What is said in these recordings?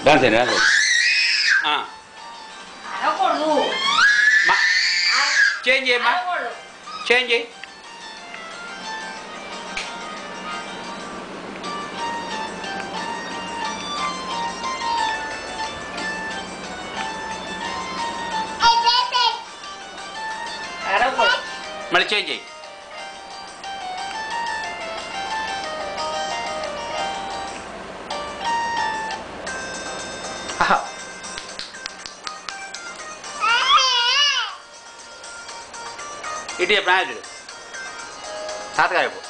Dance చేయండి dance చేయండి ఆ, అనకూడదు మా చేంజ్ చేయమ్మా అనకూడదు చేంజ్ చేయి అనకూడదు మళ్ళీ చేంజ్ చేయి ఆహా. ఇటు చెప్పు నా ఇటు తాతగారు చెప్పు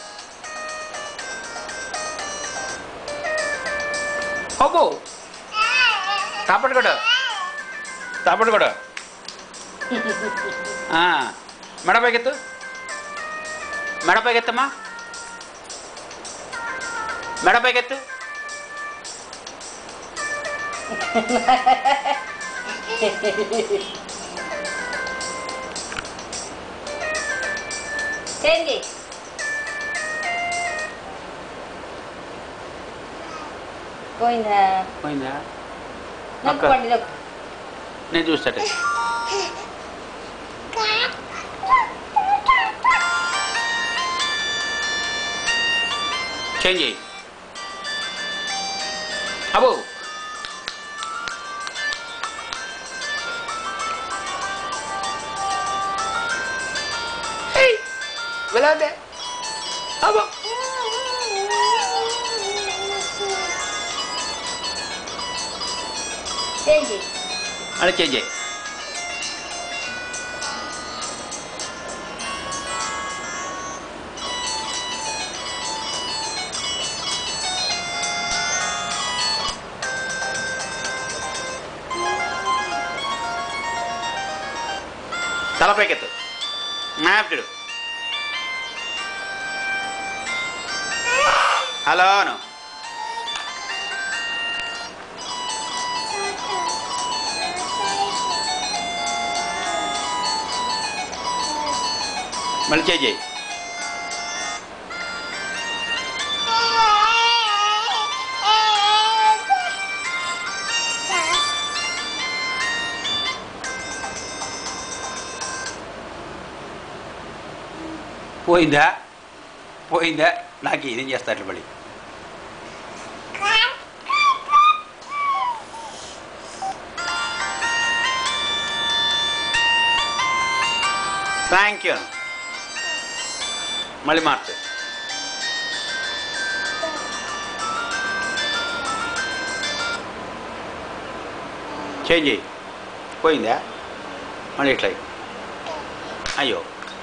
అబ్బో తాపటి కూడా తాపటి కూడా ఆ, మెడ పైకెత్తు మెడ పైకెత్తమ్మా మెడ పైకెత్తు చేంజ్ చేయి పోయిందా పోయిందా నొక్కు పండి నొక్కు నేను చూస్తాట చేంజ్ చేయి అబ్బో వెళ్ళదే అబ్బో చేంజ్ చేయి అని చేంజ్ చేయి తలపైకెత్తు మ్యాప్ చూడు హలో అను మళ్ళీ చేంజ్ చేయి పోయిందా పోయిందా నాకు ఏం చేస్తా అట్లా మళ్ళీ థ్యాంక్ యూ మళ్ళీ మార్చు చేంజ్ చేయి పోయిందా మళ్ళీ ఇట్లా అయ్యి. అయ్యో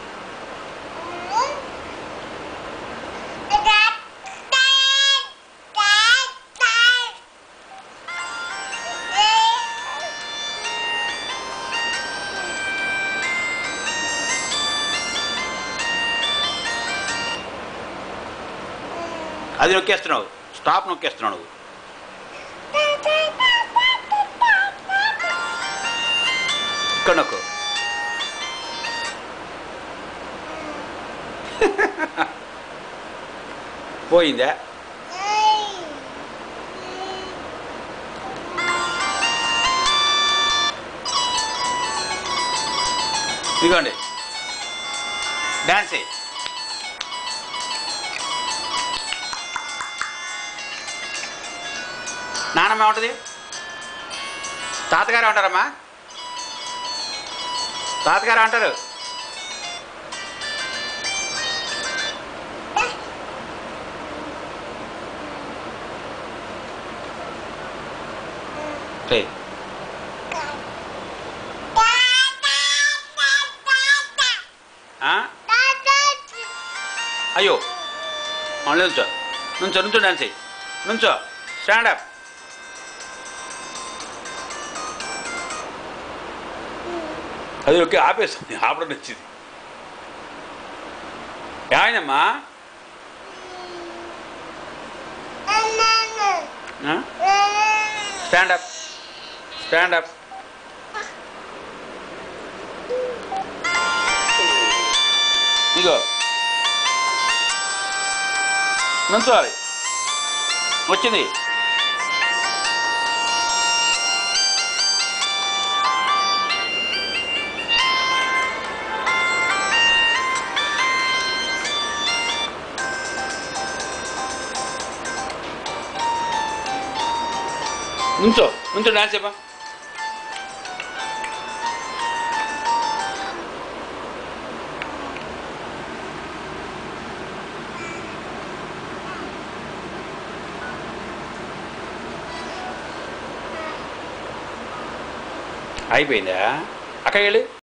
అది నొక్కేస్తున్నావు స్టాప్ నొక్కేస్తున్నావు నువ్వు ఇక్కడ నొక్కు పోయిందా ఇదిగోండి డాన్స్ చేయి నానమ్మ ఏమంటుంది తాతగారు అంటారమ్మా తాతగారు అంటారు చెయ్. ఆ? అయ్యో మళ్ళీ నుంచో నుంచో నుంచో డాన్స్ చెయ్యి నుంచో స్టాండ్ అప్ అది ఓకే ఆపేస్తుంది ఆపడం నచ్చింది ఏమైందమ్మా స్టాండ్ అప్ స్టాండ్ అప్ ఇగో నుంచోవాలి వచ్చింది నుంచో నుంచో డాన్స్ చెప్పా అయిపోయిందా అక్కడికి వెళ్ళి